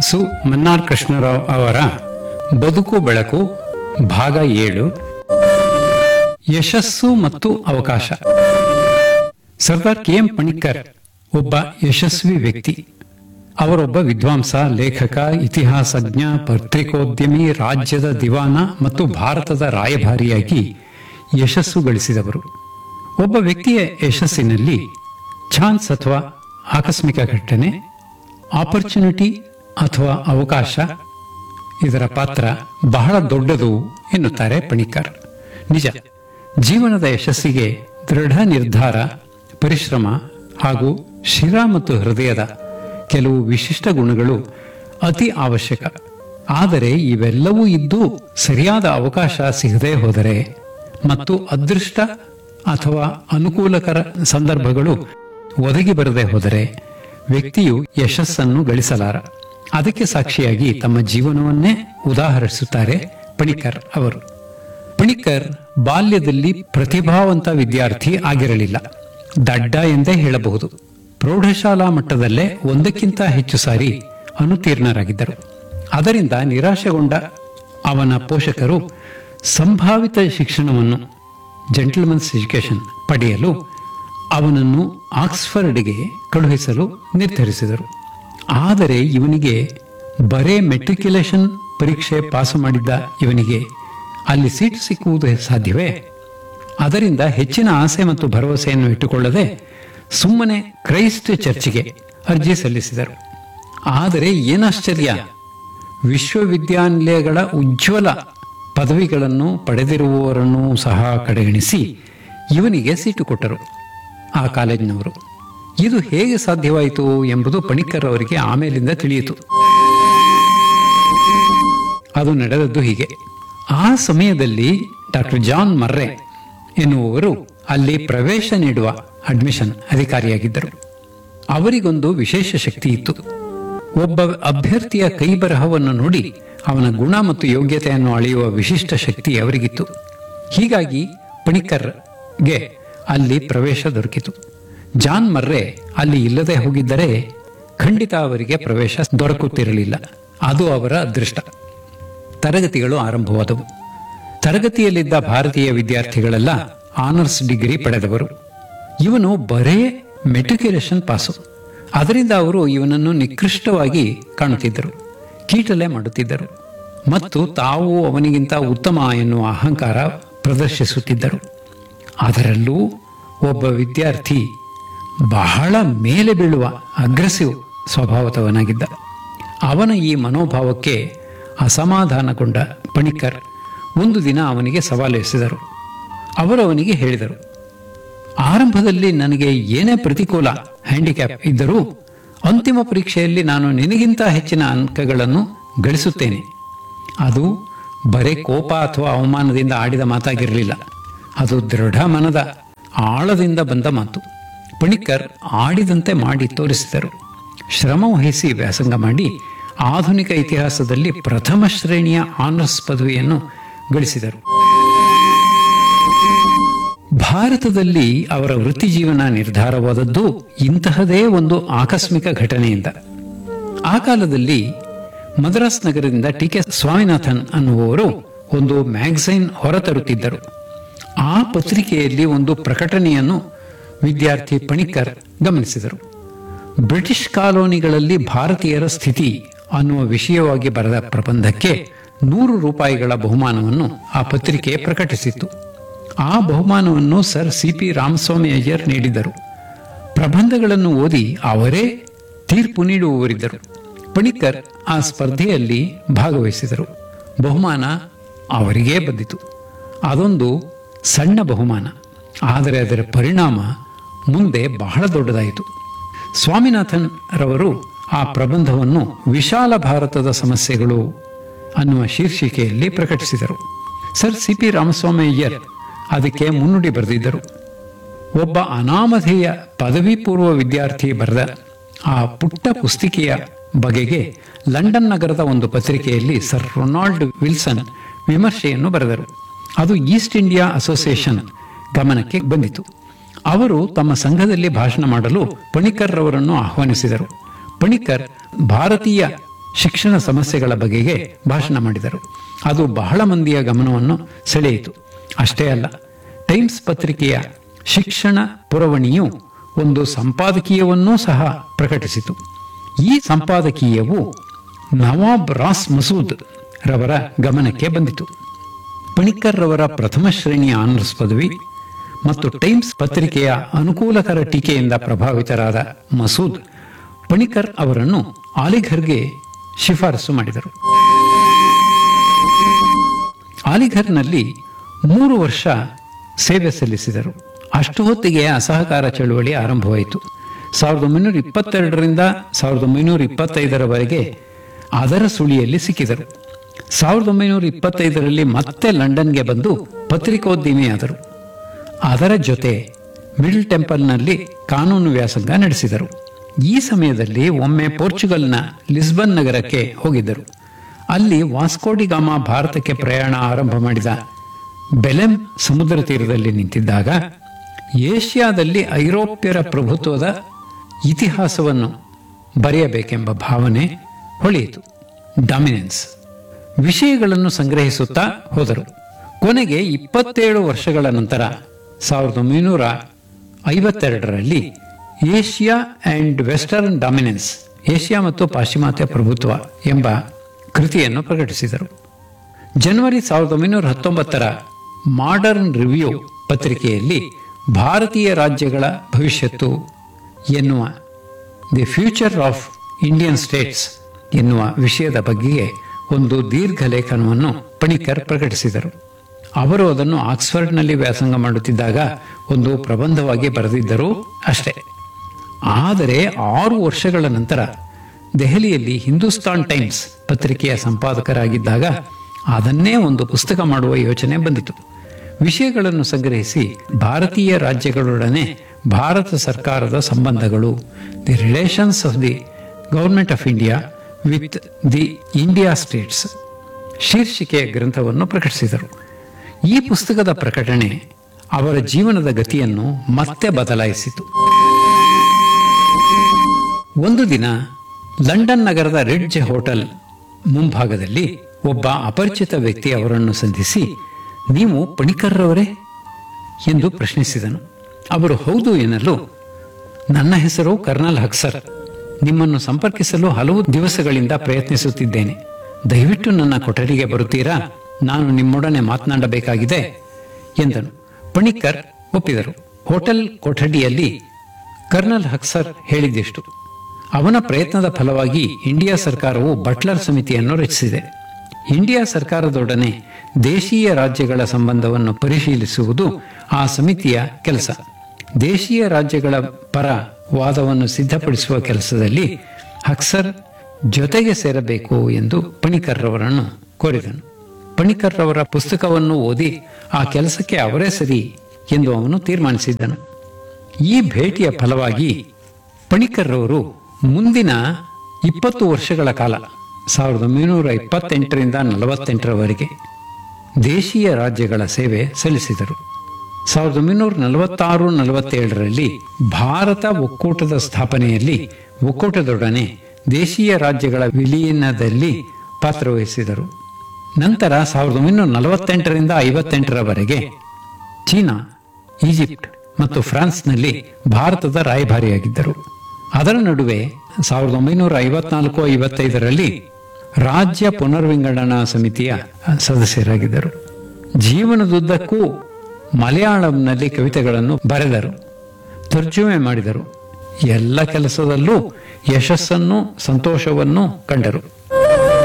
ಸು ಮನ್ನಾರ್ ಕೃಷ್ಣರಾವ್ ಅವರ ಬದುಕು ಬೆಳಕು ಭಾಗ ಏಳು ಯಶಸ್ಸು ಮತ್ತು ಅವಕಾಶ ಸರ್ದಾರ್ ಕೆ ಎಂ ಪಣಿಕ್ಕರ್ ಒಬ್ಬ ಯಶಸ್ವಿ ವ್ಯಕ್ತಿ ಅವರೊಬ್ಬ ವಿದ್ವಾಂಸ ಲೇಖಕ ಇತಿಹಾಸಜ್ಞ ಪತ್ರಿಕೋದ್ಯಮಿ ರಾಜ್ಯದ ದಿವಾನ ಮತ್ತು ಭಾರತದ ರಾಯಭಾರಿಯಾಗಿ ಯಶಸ್ಸು ಗಳಿಸಿದವರು ಒಬ್ಬ ವ್ಯಕ್ತಿಯ ಯಶಸ್ಸಿನಲ್ಲಿ ಚಾನ್ಸ್ ಅಥವಾ ಆಕಸ್ಮಿಕ ಘಟನೆ ಆಪರ್ಚುನಿಟಿ ಅಥವಾ ಅವಕಾಶ ಇದರ ಪಾತ್ರ ಬಹಳ ದೊಡ್ಡದು ಎನ್ನುತ್ತಾರೆ ಪಣಿಕರ್ ನಿಜ ಜೀವನದ ಯಶಸ್ಸಿಗೆ ದೃಢ ನಿರ್ಧಾರ ಪರಿಶ್ರಮ ಹಾಗೂ ಶಿರ ಮತ್ತು ಹೃದಯದ ಕೆಲವು ವಿಶಿಷ್ಟ ಗುಣಗಳು ಅತಿ ಅವಶ್ಯಕ ಆದರೆ ಇವೆಲ್ಲವೂ ಇದ್ದು ಸರಿಯಾದ ಅವಕಾಶ ಸಿಗದೆ ಹೋದರೆ ಮತ್ತು ಅದೃಷ್ಟ ಅಥವಾ ಅನುಕೂಲಕರ ಸಂದರ್ಭಗಳು ಒದಗಿ ಬರದೆ ಹೋದರೆ ವ್ಯಕ್ತಿಯು ಯಶಸ್ಸನ್ನು ಗಳಿಸಲಾರ ಅದಕ್ಕೆ ಸಾಕ್ಷಿಯಾಗಿ ತಮ್ಮ ಜೀವನವನ್ನೇ ಉದಾಹರಿಸುತ್ತಾರೆ ಪಣಿಕರ್ ಅವರು ಪಣಿಕರ್ ಬಾಲ್ಯದಲ್ಲಿ ಪ್ರತಿಭಾವಂತ ವಿದ್ಯಾರ್ಥಿ ಆಗಿರಲಿಲ್ಲ ದಡ್ಡ ಎಂದೇ ಹೇಳಬಹುದು ಪ್ರೌಢಶಾಲಾ ಮಟ್ಟದಲ್ಲೇ ಒಂದಕ್ಕಿಂತ ಹೆಚ್ಚು ಸಾರಿ ಅನುತೀರ್ಣರಾಗಿದ್ದರು ಅದರಿಂದ ನಿರಾಶೆಗೊಂಡ ಅವನ ಪೋಷಕರು ಸಂಭಾವಿತ ಶಿಕ್ಷಣವನ್ನು ಜೆಂಟಲ್ಮನ್ಸ್ ಎಜುಕೇಶನ್ ಪಡೆಯಲು ಅವನನ್ನು ಆಕ್ಸ್ಫರ್ಡ್ಗೆ ಕಳುಹಿಸಲು ನಿರ್ಧರಿಸಿದರು ಆದರೆ ಇವನಿಗೆ ಬರೇ ಮೆಟ್ರಿಕ್ಯುಲೇಷನ್ ಪರೀಕ್ಷೆ ಪಾಸು ಮಾಡಿದ್ದ ಇವನಿಗೆ ಅಲ್ಲಿ ಸೀಟ್ ಸಿಕ್ಕುವುದು ಸಾಧ್ಯವೇ ಅದರಿಂದ ಹೆಚ್ಚಿನ ಆಸೆ ಮತ್ತು ಭರವಸೆಯನ್ನು ಇಟ್ಟುಕೊಳ್ಳದೆ ಸುಮ್ಮನೆ ಕ್ರೈಸ್ಟ್ ಚರ್ಚ್ಗೆ ಅರ್ಜಿ ಸಲ್ಲಿಸಿದರು ಆದರೆ ಏನಾಶ್ಚರ್ಯ ವಿಶ್ವವಿದ್ಯಾನಿಲಯಗಳ ಉಜ್ವಲ ಪದವಿಗಳನ್ನು ಪಡೆದಿರುವವರನ್ನು ಸಹ ಕಡೆಗಣಿಸಿ ಇವನಿಗೆ ಸೀಟು ಕೊಟ್ಟರು ಆ ಕಾಲೇಜಿನವರು ಇದು ಹೇಗೆ ಸಾಧ್ಯವಾಯಿತು ಎಂಬುದು ಪಣಿಕರ್ ಅವರಿಗೆ ಆಮೇಲಿಂದ ತಿಳಿಯಿತು ಅದು ನಡೆದದ್ದು ಹೀಗೆ ಆ ಸಮಯದಲ್ಲಿ ಡಾಕ್ಟರ್ ಜಾನ್ ಮರ್ರೆ ಎನ್ನುವವರು ಅಲ್ಲಿ ಪ್ರವೇಶ ನೀಡುವ ಅಡ್ಮಿಷನ್ ಅಧಿಕಾರಿಯಾಗಿದ್ದರು ಅವರಿಗೊಂದು ವಿಶೇಷ ಶಕ್ತಿ ಇತ್ತು ಒಬ್ಬ ಅಭ್ಯರ್ಥಿಯ ಕೈಬರಹವನ್ನು ನೋಡಿ ಅವನ ಗುಣ ಮತ್ತು ಯೋಗ್ಯತೆಯನ್ನು ಅಳೆಯುವ ವಿಶಿಷ್ಟ ಶಕ್ತಿ ಅವರಿಗಿತ್ತು ಹೀಗಾಗಿ ಪಣಿಕರ್ಗೆ ಅಲ್ಲಿ ಪ್ರವೇಶ ದೊರಕಿತು ಜಾನ್ ಮರ್ರೆ ಅಲ್ಲಿ ಇಲ್ಲದೆ ಹೋಗಿದ್ದರೆ ಖಂಡಿತ ಅವರಿಗೆ ಪ್ರವೇಶ ದೊರಕುತ್ತಿರಲಿಲ್ಲ ಅದು ಅವರ ಅದೃಷ್ಟ ತರಗತಿಗಳು ಆರಂಭವಾದವು ತರಗತಿಯಲ್ಲಿದ್ದ ಭಾರತೀಯ ವಿದ್ಯಾರ್ಥಿಗಳೆಲ್ಲ ಆನರ್ಸ್ ಡಿಗ್ರಿ ಪಡೆದವರು ಇವನು ಬರೇ ಮೆಟ್ರಿಕ್ಯುಲೇಷನ್ ಪಾಸು ಅದರಿಂದ ಅವರು ಇವನನ್ನು ನಿಕೃಷ್ಟವಾಗಿ ಕಾಣುತ್ತಿದ್ದರು ಕೀಟಲೆ ಮಾಡುತ್ತಿದ್ದರು ಮತ್ತು ತಾವು ಅವನಿಗಿಂತ ಉತ್ತಮ ಎನ್ನುವ ಅಹಂಕಾರ ಪ್ರದರ್ಶಿಸುತ್ತಿದ್ದರು ಅದರಲ್ಲೂ ಒಬ್ಬ ವಿದ್ಯಾರ್ಥಿ ಬಹಳ ಮೇಲೆ ಬೀಳುವ ಅಗ್ರೆಸಿವ್ ಸ್ವಭಾವದವನಾಗಿದ್ದ ಅವನ ಈ ಮನೋಭಾವಕ್ಕೆ ಅಸಮಾಧಾನಗೊಂಡ ಪಣಿಕರ್ ಒಂದು ದಿನ ಅವನಿಗೆ ಸವಾಲು ಎಸೆದರು ಅವರು ಅವನಿಗೆ ಹೇಳಿದರು ಆರಂಭದಲ್ಲಿ ನನಗೆ ಏನೇ ಪ್ರತಿಕೂಲ ಹ್ಯಾಂಡಿಕ್ಯಾಪ್ ಇದ್ದರೂ ಅಂತಿಮ ಪರೀಕ್ಷೆಯಲ್ಲಿ ನಾನು ನಿನಗಿಂತ ಹೆಚ್ಚಿನ ಅಂಕಗಳನ್ನು ಗಳಿಸುತ್ತೇನೆ ಅದು ಬರೇ ಕೋಪ ಅಥವಾ ಅವಮಾನದಿಂದ ಆಡಿದ ಮಾತಾಗಿರಲಿಲ್ಲ ಅದು ದೃಢ ಮನದ ಆಳದಿಂದ ಬಂದ ಮಾತು ಪಣಿಕರ್ ಆಡಿದಂತೆ ಮಾಡಿ ತೋರಿಸಿದರು ಶ್ರಮ ವಹಿಸಿ ವ್ಯಾಸಂಗ ಮಾಡಿ ಆಧುನಿಕ ಇತಿಹಾಸದಲ್ಲಿ ಪ್ರಥಮ ಶ್ರೇಣಿಯ ಆನರ್ಸ್ ಪದವಿಯನ್ನು ಗಳಿಸಿದರು ಭಾರತದಲ್ಲಿ ಅವರ ವೃತ್ತಿ ಜೀವನ ನಿರ್ಧಾರವಾದದ್ದು ಇಂತಹದೇ ಒಂದು ಆಕಸ್ಮಿಕ ಘಟನೆಯಿಂದ ಆ ಕಾಲದಲ್ಲಿ ಮದ್ರಾಸ್ ನಗರದಿಂದ ಟಿ ಕೆ ಸ್ವಾಮಿನಾಥನ್ ಅನ್ನುವವರು ಒಂದು ಮ್ಯಾಗಝೈನ್ ಹೊರತರುತ್ತಿದ್ದರು ಆ ಪತ್ರಿಕೆಯಲ್ಲಿ ಒಂದು ಪ್ರಕಟಣೆಯನ್ನು ವಿದ್ಯಾರ್ಥಿ ಪಣಿಕರ್ ಗಮನಿಸಿದರು ಬ್ರಿಟಿಷ್ ಕಾಲೋನಿಗಳಲ್ಲಿ ಭಾರತೀಯರ ಸ್ಥಿತಿ ಅನ್ನುವ ವಿಷಯವಾಗಿ ಬರೆದ ಪ್ರಬಂಧಕ್ಕೆ ನೂರು ರೂಪಾಯಿಗಳ ಬಹುಮಾನವನ್ನು ಆ ಪತ್ರಿಕೆ ಪ್ರಕಟಿಸಿತ್ತು ಆ ಬಹುಮಾನವನ್ನು sir C P Ramaswamy Iyer ನೀಡಿದ್ದರು ಪ್ರಬಂಧಗಳನ್ನು ಓದಿ ಅವರೇ ತೀರ್ಪು ನೀಡುವವರಿದ್ದರು ಪಣಿಕರ್ ಆ ಸ್ಪರ್ಧೆಯಲ್ಲಿ ಭಾಗವಹಿಸಿದರು ಬಹುಮಾನ ಅವರಿಗೇ ಬಂದಿತು ಅದೊಂದು ಸಣ್ಣ ಬಹುಮಾನ ಆದರೆ ಅದರ ಪರಿಣಾಮ ಮುಂದೆ ಬಹಳ ದೊಡ್ಡದಾಯಿತು ಸ್ವಾಮಿನಾಥನ್ ರವರು ಆ ಪ್ರಬಂಧವನ್ನು ವಿಶಾಲ ಭಾರತದ ಸಮಸ್ಯೆಗಳು ಅನ್ನುವ ಶೀರ್ಷಿಕೆಯಲ್ಲಿ ಪ್ರಕಟಿಸಿದರು sir C P Ramaswamy Iyer ಅದಕ್ಕೆ ಮುನ್ನುಡಿ ಬರೆದಿದ್ದರು ಒಬ್ಬ ಅನಾಮಧೇಯ ಪದವಿ ಪೂರ್ವ ವಿದ್ಯಾರ್ಥಿ ಬರೆದ ಆ ಪುಟ್ಟ ಪುಸ್ತಿಕೆಯ ಬಗೆಗೆ ಲಂಡನ್ ನಗರದ ಒಂದು ಪತ್ರಿಕೆಯಲ್ಲಿ ಸರ್ ರೊನಾಲ್ಡ್ ವಿಲ್ಸನ್ ವಿಮರ್ಶೆಯನ್ನು ಬರೆದರು ಅದು ಈಸ್ಟ್ ಇಂಡಿಯಾ ಅಸೋಸಿಯೇಷನ್ ಗಮನಕ್ಕೆ ಬಂದಿತು ಅವರು ತಮ್ಮ ಸಂಘದಲ್ಲಿ ಭಾಷಣ ಮಾಡಲು ಪಣಿಕರ್ ರವರನ್ನು ಆಹ್ವಾನಿಸಿದರು ಪಣಿಕರ್ ಭಾರತೀಯ ಶಿಕ್ಷಣ ಸಮಸ್ಯೆಗಳ ಬಗೆಗೆ ಭಾಷಣ ಮಾಡಿದರು ಅದು ಬಹಳ ಮಂದಿಯ ಗಮನವನ್ನು ಸೆಳೆಯಿತು ಅಷ್ಟೇ ಅಲ್ಲ ಟೈಮ್ಸ್ ಪತ್ರಿಕೆಯ ಶಿಕ್ಷಣ ಪುರವಣಿಯು ಒಂದು ಸಂಪಾದಕೀಯವನ್ನೂ ಸಹ ಪ್ರಕಟಿಸಿತು ಈ ಸಂಪಾದಕೀಯವು ನವಾಬ್ ರಾಸ್ ಮಸೂದ್ ರವರ ಗಮನಕ್ಕೆ ಬಂದಿತು ಪಣಿಕ್ಕರ್ ರವರ ಪ್ರಥಮ ಶ್ರೇಣಿಯ ಆನರ್ಸ್ ಪದವಿ ಮತ್ತು ಟೈಮ್ಸ್ ಪತ್ರಿಕೆಯ ಅನುಕೂಲಕರ ಟೀಕೆಯಿಂದ ಪ್ರಭಾವಿತರಾದ ಮಸೂದ್ ಪಣಿಕರ್ ಅವರನ್ನು ಆಲಿಘರ್ಗೆ ಶಿಫಾರಸು ಮಾಡಿದರು ಆಲಿಘರ್ನಲ್ಲಿ ಮೂರು ವರ್ಷ ಸೇವೆ ಸಲ್ಲಿಸಿದರು ಅಷ್ಟು ಹೊತ್ತಿಗೆ ಅಸಹಕಾರ ಚಳುವಳಿ ಆರಂಭವಾಯಿತು ಸಾವಿರದ ಒಂಬೈನೂರ ಇಪ್ಪತ್ತೆರಡರಿಂದ ಸಾವಿರದ ಒಂಬೈನೂರ ಇಪ್ಪತ್ತೈದರವರೆಗೆ ಅದರ ಸುಳಿಯಲ್ಲಿ ಸಿಕ್ಕಿದರು ಸಾವಿರದ ಒಂಬೈನೂರ ಇಪ್ಪತ್ತೈದರಲ್ಲಿ ಮತ್ತೆ ಲಂಡನ್ಗೆ ಬಂದು ಪತ್ರಿಕೋದ್ಯಮಿಯಾದರು ಅದರ ಜೊತೆ ಮಿಡಲ್ ಟೆಂಪಲ್ನಲ್ಲಿ ಕಾನೂನು ವ್ಯಾಸಂಗ ನಡೆಸಿದರು ಈ ಸಮಯದಲ್ಲಿ ಒಮ್ಮೆ ಪೋರ್ಚುಗಲ್ನ ಲಿಸ್ಬನ್ ನಗರಕ್ಕೆ ಹೋಗಿದ್ದರು ಅಲ್ಲಿ ವಾಸ್ಕೋಡಿಗಾಮ ಭಾರತಕ್ಕೆ ಪ್ರಯಾಣ ಆರಂಭ ಮಾಡಿದ ಬೆಲೆಂ ಸಮುದ್ರ ತೀರದಲ್ಲಿ ನಿಂತಿದ್ದಾಗ ಏಷ್ಯಾದಲ್ಲಿ ಐರೋಪ್ಯರ ಪ್ರಭುತ್ವದ ಇತಿಹಾಸವನ್ನು ಬರೆಯಬೇಕೆಂಬ ಭಾವನೆ ಹೊಳೆಯಿತು ಡಾಮಿನೆನ್ಸ್ ವಿಷಯಗಳನ್ನು ಸಂಗ್ರಹಿಸುತ್ತಾ ಹೋದರು ಕೊನೆಗೆ ಇಪ್ಪತ್ತೇಳು ವರ್ಷಗಳ ನಂತರ ಸಾವಿರದ ಒಂಬೈನೂರ ಐವತ್ತೆರಡರಲ್ಲಿ Asia and western dominance Asia ಮತ್ತು ಪಾಶ್ಚಿಮಾತ್ಯ ಪ್ರಭುತ್ವ ಎಂಬ ಕೃತಿಯನ್ನು ಪ್ರಕಟಿಸಿದರು ಜನವರಿ ಸಾವಿರದ ಒಂಬೈನೂರ ಹತ್ತೊಂಬತ್ತರ ಮಾಡರ್ನ್ ರಿವ್ಯೂ ಪತ್ರಿಕೆಯಲ್ಲಿ ಭಾರತೀಯ ರಾಜ್ಯಗಳ ಭವಿಷ್ಯತ್ತು ಎನ್ನುವ the future of Indian states ಎನ್ನುವ ವಿಷಯದ ಬಗ್ಗೆ ಒಂದು ದೀರ್ಘ ಲೇಖನವನ್ನು ಪಣಿಕರ್ ಪ್ರಕಟಿಸಿದರು ಅವರು ಅದನ್ನು ಆಕ್ಸ್ಫರ್ಡ್ನಲ್ಲಿ ವ್ಯಾಸಂಗ ಮಾಡುತ್ತಿದ್ದಾಗ ಒಂದು ಪ್ರಬಂಧವಾಗಿ ಬರೆದಿದ್ದರು ಅಷ್ಟೇ ಆದರೆ ಆರು ವರ್ಷಗಳ ನಂತರ ದೆಹಲಿಯಲ್ಲಿ ಹಿಂದೂಸ್ತಾನ್ ಟೈಮ್ಸ್ ಪತ್ರಿಕೆಯ ಸಂಪಾದಕರಾಗಿದ್ದಾಗ ಅದನ್ನೇ ಒಂದು ಪುಸ್ತಕ ಮಾಡುವ ಯೋಚನೆ ಬಂದಿತು ವಿಷಯಗಳನ್ನು ಸಂಗ್ರಹಿಸಿ ಭಾರತೀಯ ರಾಜ್ಯಗಳೊಡನೆ ಭಾರತ ಸರ್ಕಾರದ ಸಂಬಂಧಗಳು the relations of the government of India with the India states ಶೀರ್ಷಿಕೆಯ ಗ್ರಂಥವನ್ನು ಪ್ರಕಟಿಸಿದರು ಈ ಪುಸ್ತಕದ ಪ್ರಕಟಣೆ ಅವರ ಜೀವನದ ಗತಿಯನ್ನು ಮತ್ತೆ ಬದಲಾಯಿಸಿತು ಒಂದು ದಿನ ಲಂಡನ್ ನಗರದ ರಿಡ್ಜ್ ಹೋಟೆಲ್ ಮುಂಭಾಗದಲ್ಲಿ ಒಬ್ಬ ಅಪರಿಚಿತ ವ್ಯಕ್ತಿ ಅವರನ್ನು ಸಂಧಿಸಿ ನೀವು ಪಣಿಕರ್ರವರೇ ಎಂದು ಪ್ರಶ್ನಿಸಿದನು ಅವರು ಹೌದು ಎನ್ನಲು ನನ್ನ ಹೆಸರು ಕರ್ನಲ್ ಹಕ್ಸರ್ ನಿಮ್ಮನ್ನು ಸಂಪರ್ಕಿಸಲು ಹಲವು ದಿವಸಗಳಿಂದ ಪ್ರಯತ್ನಿಸುತ್ತಿದ್ದೇನೆ ದಯವಿಟ್ಟು ನನ್ನ ಕೊಠಡಿಗೆ ಬರುತ್ತೀರಾ ನಾನು ನಿಮ್ಮೊಡನೆ ಮಾತನಾಡಬೇಕಾಗಿದೆ ಎಂದನು ಪಣಿಕರ್ ಒಪ್ಪಿದರು ಹೋಟೆಲ್ ಕೊಠಡಿಯಲ್ಲಿ ಕರ್ನಲ್ ಹಕ್ಸರ್ ಹೇಳಿದ್ದಿಷ್ಟು ಅವನ ಪ್ರಯತ್ನದ ಫಲವಾಗಿ ಇಂಡಿಯಾ ಸರ್ಕಾರವು ಬಟ್ಲರ್ ಸಮಿತಿಯನ್ನು ರಚಿಸಿದೆ ಇಂಡಿಯಾ ಸರ್ಕಾರದೊಡನೆ ದೇಶೀಯ ರಾಜ್ಯಗಳ ಸಂಬಂಧವನ್ನು ಪರಿಶೀಲಿಸುವುದು ಆ ಸಮಿತಿಯ ಕೆಲಸ ದೇಶೀಯ ರಾಜ್ಯಗಳ ಪರ ವಾದವನ್ನು ಸಿದ್ಧಪಡಿಸುವ ಕೆಲಸದಲ್ಲಿ ಹಕ್ಸರ್ ಜೊತೆಗೆ ಸೇರಬೇಕು ಎಂದು ಪಣಿಕರ್ರವರನ್ನು ಕೋರಿದನು ಪಣಿಕರ್ರವರ ಪುಸ್ತಕವನ್ನು ಓದಿ ಆ ಕೆಲಸಕ್ಕೆ ಅವರೇ ಸರಿ ಎಂದು ಅವನು ತೀರ್ಮಾನಿಸಿದ್ದನು ಈ ಭೇಟಿಯ ಫಲವಾಗಿ ಪಣಿಕರ್ರವರು ಮುಂದಿನ ಇಪ್ಪತ್ತು ವರ್ಷಗಳ ಕಾಲ ಸಾವಿರದ ಒಂಬೈನೂರ ಇಪ್ಪತ್ತೆಂಟರಿಂದ ನಲವತ್ತೆಂಟರವರೆಗೆ ದೇಶೀಯ ರಾಜ್ಯಗಳ ಸೇವೆ ಸಲ್ಲಿಸಿದರು ಸಾವಿರದ ಒಂಬೈನೂರ ನಲವತ್ತಾರು ನಲವತ್ತೇಳರಲ್ಲಿ ಭಾರತ ಒಕ್ಕೂಟದ ಸ್ಥಾಪನೆಯಲ್ಲಿ ಒಕ್ಕೂಟದೊಡನೆ ದೇಶೀಯ ರಾಜ್ಯಗಳ ವಿಲೀನದಲ್ಲಿ ಪಾತ್ರವಹಿಸಿದರು ನಂತರ ಸಾವಿರದ ಒಂಬೈನೂರ ನಲವತ್ತೆಂಟರಿಂದ ಐವತ್ತೆಂಟರವರೆಗೆ ಚೀನಾ ಈಜಿಪ್ಟ್ ಮತ್ತು ಫ್ರಾನ್ಸ್ನಲ್ಲಿ ಭಾರತದ ರಾಯಭಾರಿಯಾಗಿದ್ದರು ಅದರ ನಡುವೆ ಸಾವಿರದ ಒಂಬೈನೂರ ಐವತ್ನಾಲ್ಕು ಐವತ್ತೈದರಲ್ಲಿ ರಾಜ್ಯ ಪುನರ್ವಿಂಗಡಣಾ ಸಮಿತಿಯ ಸದಸ್ಯರಾಗಿದ್ದರು ಜೀವನದುದ್ದಕ್ಕೂ ಮಲಯಾಳಂನಲ್ಲಿ ಕವಿತೆಗಳನ್ನು ಬರೆದರು ತರ್ಜುಮೆ ಮಾಡಿದರು ಎಲ್ಲ ಕೆಲಸದಲ್ಲೂ ಯಶಸ್ಸನ್ನು ಸಂತೋಷವನ್ನು ಕಂಡರು